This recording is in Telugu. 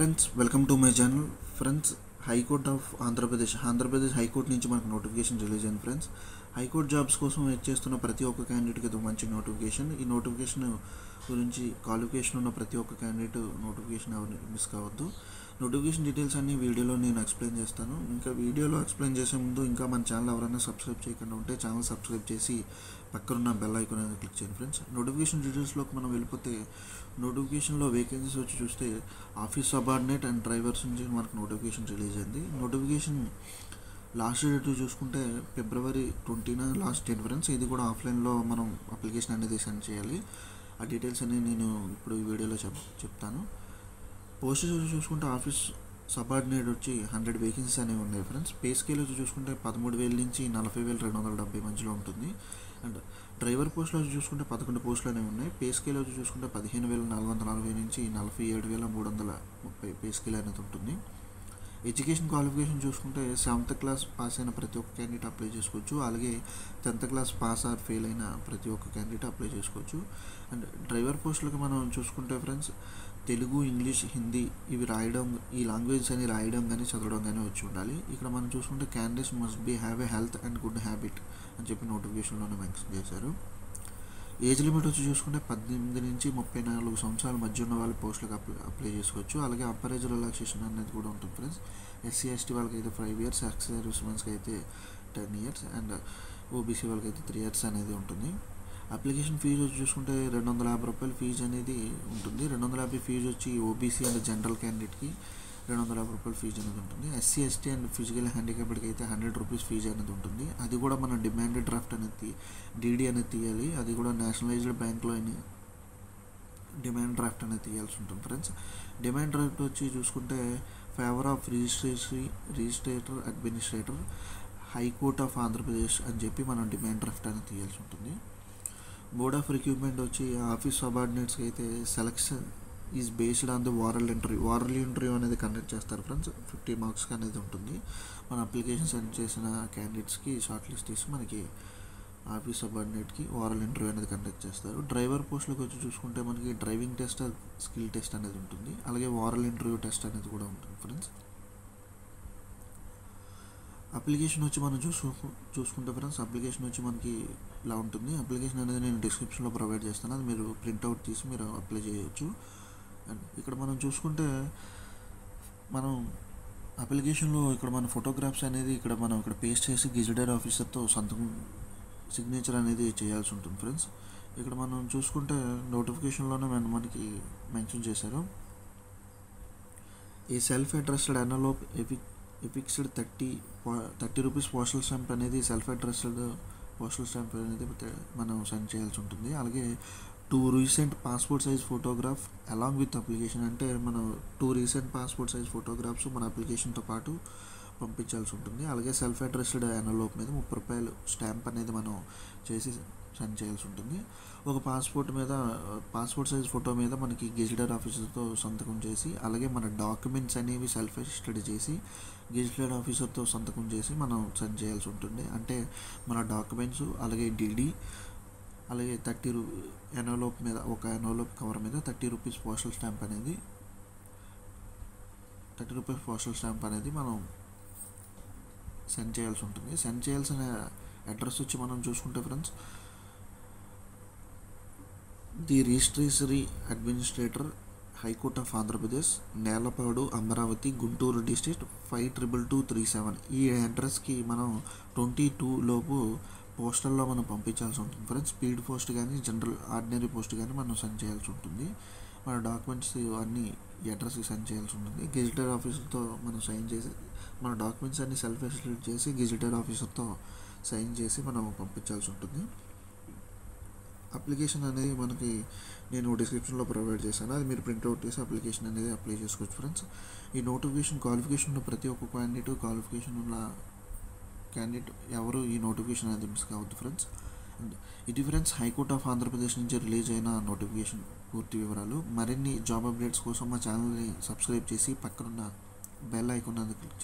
friends welcome to my channel friends high court of Andhra Pradesh Andhra Pradesh high court నుంచి మనకు నోటిఫికేషన్ రిలీజ్ అయింది ఫ్రెండ్స్ హైకోర్టు జాబ్స్ కోసం వెయిట్ చేస్తున్న ప్రతి ఒక్క క్యాండిడేట్కి ఇది మంచి నోటిఫికేషన్ ఈ నోటిఫికేషన్ గురించి క్వాలిఫికేషన్ ఉన్న ప్రతి ఒక్క క్యాండిడేట్ నోటిఫికేషన్ ఎవరు మిస్ కావద్దు నోటిఫికేషన్ డీటెయిల్స్ అన్ని వీడియోలో నేను ఎక్స్ప్లెయిన్ చేస్తాను ఇంకా వీడియోలో ఎక్స్ప్లెయిన్ చేసే ముందు ఇంకా మన ఛానల్ ఎవరైనా సబ్స్క్రైబ్ చేయకుండా ఉంటే ఛానల్ సబ్స్క్రైబ్ చేసి పక్కనున్న బెల్ ఐకాన్ అనేది క్లిక్ చేయండి ఫ్రెండ్స్ నోటిఫికేషన్ డీటెయిల్స్లోకి మనం వెళ్ళిపోతే నోటిఫికేషన్లో వేకెన్సీస్ వచ్చి చూస్తే ఆఫీస్ సబార్డినేట్ అండ్ డ్రైవర్స్ నుంచి మనకు నోటిఫికేషన్ రిలీజ్ అయింది నోటిఫికేషన్ లాస్ట్ డేట్ చూసుకుంటే ఫిబ్రవరి ట్వంటీన లాస్ట్ డేట్ ఫ్రెండ్స్ ఇది కూడా ఆఫ్లైన్లో మనం అప్లికేషన్ అనేది సెండ్ చేయాలి ఆ డీటెయిల్స్ అన్ని నేను ఇప్పుడు ఈ వీడియోలో చెప్ చెప్తాను పోస్టెస్ వచ్చి చూసుకుంటే ఆఫీస్ సబార్డినేట్ వచ్చి హండ్రెడ్ వేకెన్సీస్ అనేవి ఉన్నాయి ఫ్రెండ్స్ పే స్కేల్ వచ్చి చూసుకుంటే పదమూడు వేల నుంచి నలభై వేల రెండు వందల డెబ్బై మధ్యలో ఉంటుంది అండ్ డ్రైవర్ పోస్టులు వచ్చి చూసుకుంటే పదకొండు పోస్టులు అనేవి ఉన్నాయి పే స్కేల్ వచ్చి చూసుకుంటే పదిహేను వేల నాలుగు వందల నలభై నుంచి నలభై ఏడు వేల మూడు వందల ముప్పై పే స్కేల్ అనేది ఉంటుంది ఎడ్యుకేషన్ క్వాలిఫికేషన్ చూసుకుంటే సెవెంత్ క్లాస్ పాస్ అయిన ప్రతి ఒక్క క్యాండిడేట్ అప్లై చేసుకోవచ్చు అలాగే tenth class pass or fail అయిన ప్రతి ఒక్క క్యాండిడేట్ అప్లై చేసుకోవచ్చు అండ్ డ్రైవర్ పోస్టులకు మనం చూసుకుంటే ఫ్రెండ్స్ తెలుగు ఇంగ్లీష్ హిందీ ఇవి రాయడం ఈ లాంగ్వేజెస్ అని రాయడం కానీ చదవడం కానీ వచ్చి ఉండాలి ఇక్కడ మనం చూసుకుంటే candidates must be have a health and good habit అని చెప్పి నోటిఫికేషన్లోనే మెన్షన్ చేశారు ఏజ్ లిమిట్ వచ్చి చూసుకుంటే పద్దెనిమిది నుంచి ముప్పై నాలుగు సంవత్సరాల మధ్య ఉన్న వాళ్ళ పోస్టులకు అప్లై అప్లై చేసుకోవచ్చు అలాగే అప్పర్ ఏజ్ రిలాక్సేషన్ అనేది కూడా ఉంటుంది ఫ్రెండ్స్ ఎస్సీ ఎస్టీ వాళ్ళకి అయితే ఫైవ్ ఇయర్స్ ఎక్స్ సర్వీస్ మెన్స్కి అయితే టెన్ ఇయర్స్ అండ్ ఓబీసీ వాళ్ళకి అయితే త్రీ ఇయర్స్ అనేది ఉంటుంది అప్లికేషన్ ఫీజు వచ్చి చూసుకుంటే రెండు వందల యాభై రూపాయల ఫీజు అనేది ఉంటుంది రెండు వందల యాభై ఫీజు వచ్చి ఓబీసీ అండ్ జనరల్ క్యాండిడేట్కి రెండు వందల యాభై రూపాయల ఫీజు అనేది ఉంటుంది ఎస్సీ ఎస్టీ అండ్ ఫిజికల్ హ్యాండిక్యాప్డ్కి అయితే హండ్రెడ్ రూపీస్ ఫీజు అనేది ఉంటుంది అది కూడా మనం డిమాండ్ డ్రాఫ్ట్ అనేది డీడీ అనేది తీయాలి అది కూడా నేషనలైజ్డ్ బ్యాంక్లో డిమాండ్ డ్రాఫ్ట్ అనేది తీయాల్సి ఉంటుంది ఫ్రెండ్స్ డిమాండ్ డ్రాఫ్ట్ వచ్చి చూసుకుంటే favour of registration registrator administrator high court of Andhra Pradesh అని చెప్పి మనం డిమాండ్ డ్రాఫ్ట్ అనేది తీయాల్సి ఉంటుంది బోర్డ్ ఆఫ్ రిక్రూట్మెంట్ వచ్చి ఆఫీస్ సబార్డినేట్స్కి అయితే selection is based on the oral interview oral interview అనేది కండక్ట్ చేస్తారు ఫ్రెండ్స్ ఫిఫ్టీ మార్క్స్కి అనేది ఉంటుంది మన అప్లికేషన్ సెండ్ చేసిన క్యాండిడేట్స్కి షార్ట్ లిస్ట్ తీసి మనకి ఆఫీస్ సబార్డినేట్కి వారల్ ఇంటర్వ్యూ అనేది కండక్ట్ చేస్తారు డ్రైవర్ పోస్టులకు వచ్చి చూసుకుంటే మనకి డ్రైవింగ్ టెస్ట్ స్కిల్ టెస్ట్ అనేది ఉంటుంది అలాగే వారల్ ఇంటర్వ్యూ టెస్ట్ అనేది కూడా ఉంటుంది ఫ్రెండ్స్ అప్లికేషన్ వచ్చి మనం చూసు చూసుకుంటే ఫ్రెండ్స్ అప్లికేషన్ వచ్చి మనకి ఇలా ఉంటుంది అప్లికేషన్ అనేది నేను డిస్క్రిప్షన్లో ప్రొవైడ్ చేస్తాను అది మీరు ప్రింట్అవుట్ తీసి మీరు అప్లై చేయొచ్చు అండ్ ఇక్కడ మనం చూసుకుంటే మనం అప్లికేషన్లో ఇక్కడ మన ఫోటోగ్రాఫ్స్ అనేది ఇక్కడ మనం ఇక్కడ పేస్ట్ చేసి గెజిటెడ్ ఆఫీసర్తో సంతకం సిగ్నేచర్ అనేది చేయాల్సి ఉంటుంది ఫ్రెండ్స్ ఇక్కడ మనం చూసుకుంటే నోటిఫికేషన్లోనే మనం మనకి మెన్షన్ చేశారు ఈ self addressed envelope affix affixed thirty thirty rupees postal stamp అనేది సెల్ఫ్ అడ్రస్డ్ పోస్టల్ స్టాంప్ అనేది మనం సెండ్ చేయాల్సి ఉంటుంది అలాగే two recent passport size photograph along with application అంటే మనం two recent passport size photographs మన అప్లికేషన్తో పాటు పంపించాల్సి ఉంటుంది అలాగే సెల్ఫ్ అడ్రస్డ్ ఎనలోప్ మీద ముప్పై రూపాయలు స్టాంప్ అనేది మనం చేసి సెండ్ చేయాల్సి ఉంటుంది ఒక పాస్పోర్ట్ మీద పాస్పోర్ట్ సైజ్ ఫోటో మీద మనకి గెజిటెడ్ ఆఫీసర్తో సంతకం చేసి అలాగే మన డాక్యుమెంట్స్ అనేవి సెల్ఫ్ స్టడీ చేసి గెజిటెడ్ ఆఫీసర్తో సంతకం చేసి మనం సెండ్ చేయాల్సి ఉంటుంది అంటే మన డాక్యుమెంట్స్ అలాగే డీడీ అలాగే థర్టీ రూ ఎనోలోప్ మీద ఒక ఎనోలోప్ కవర్ మీద థర్టీ రూపీస్ పోస్టల్ స్టాంప్ అనేది థర్టీ రూపీస్ పోస్టల్ స్టాంప్ అనేది మనం సెండ్ చేయాల్సి ఉంటుంది సెండ్ చేయాల్సిన అడ్రస్ వచ్చి మనం చూసుకుంటే friends the registrar administrator high court of Andhra Pradesh Nelapadu Amaravati Guntur district five triple two three seven ఈ అడ్రస్కి మనం ట్వంటీ టూ లోపు పోస్టల్లో మనం పంపించాల్సి ఉంటుంది ఫ్రెండ్స్ స్పీడ్ పోస్ట్ కానీ జనరల్ ఆర్డినరీ పోస్ట్ కానీ మనం సెండ్ చేయాల్సి ఉంటుంది మన డాక్యుమెంట్స్ అన్నీ ఈ అడ్రస్కి సెండ్ చేయాల్సి ఉంటుంది గెజిటెడ్ ఆఫీసర్తో మనం సైన్ చేసి మన డాక్యుమెంట్స్ అన్ని సెల్ఫ్ ఎస్టిలేట్ చేసి గెజిటెడ్ ఆఫీసర్తో సైన్ చేసి మనం పంపించాల్సి ఉంటుంది అప్లికేషన్ అనేది మనకి నేను డిస్క్రిప్షన్లో ప్రొవైడ్ చేశాను అది మీరు ప్రింట్అవుట్ చేసి అప్లికేషన్ అనేది అప్లై చేసుకోవచ్చు ఫ్రెండ్స్ ఈ నోటిఫికేషన్ క్వాలిఫికేషన్ ఉన్న ప్రతి ఒక్క క్యాండిడేట్ క్వాలిఫికేషన్ ఉన్న క్యాండిడేట్ ఎవరు ఈ నోటిఫికేషన్ అనేది మిస్ కావద్దు ఫ్రెండ్స్ అండ్ ఇది ఫ్రెండ్స్ హైకోర్ట్ ఆఫ్ ఆంధ్రప్రదేశ్ నుంచి రిలీజ్ అయిన నోటిఫికేషన్ పూర్తి వివరాలు మరిన్ని జాబ్ అప్డేట్స్ కోసం మా ఛానల్ని సబ్స్క్రైబ్ చేసి పక్కనున్న బెల్ ఐకాన్ అనేది క్లిక్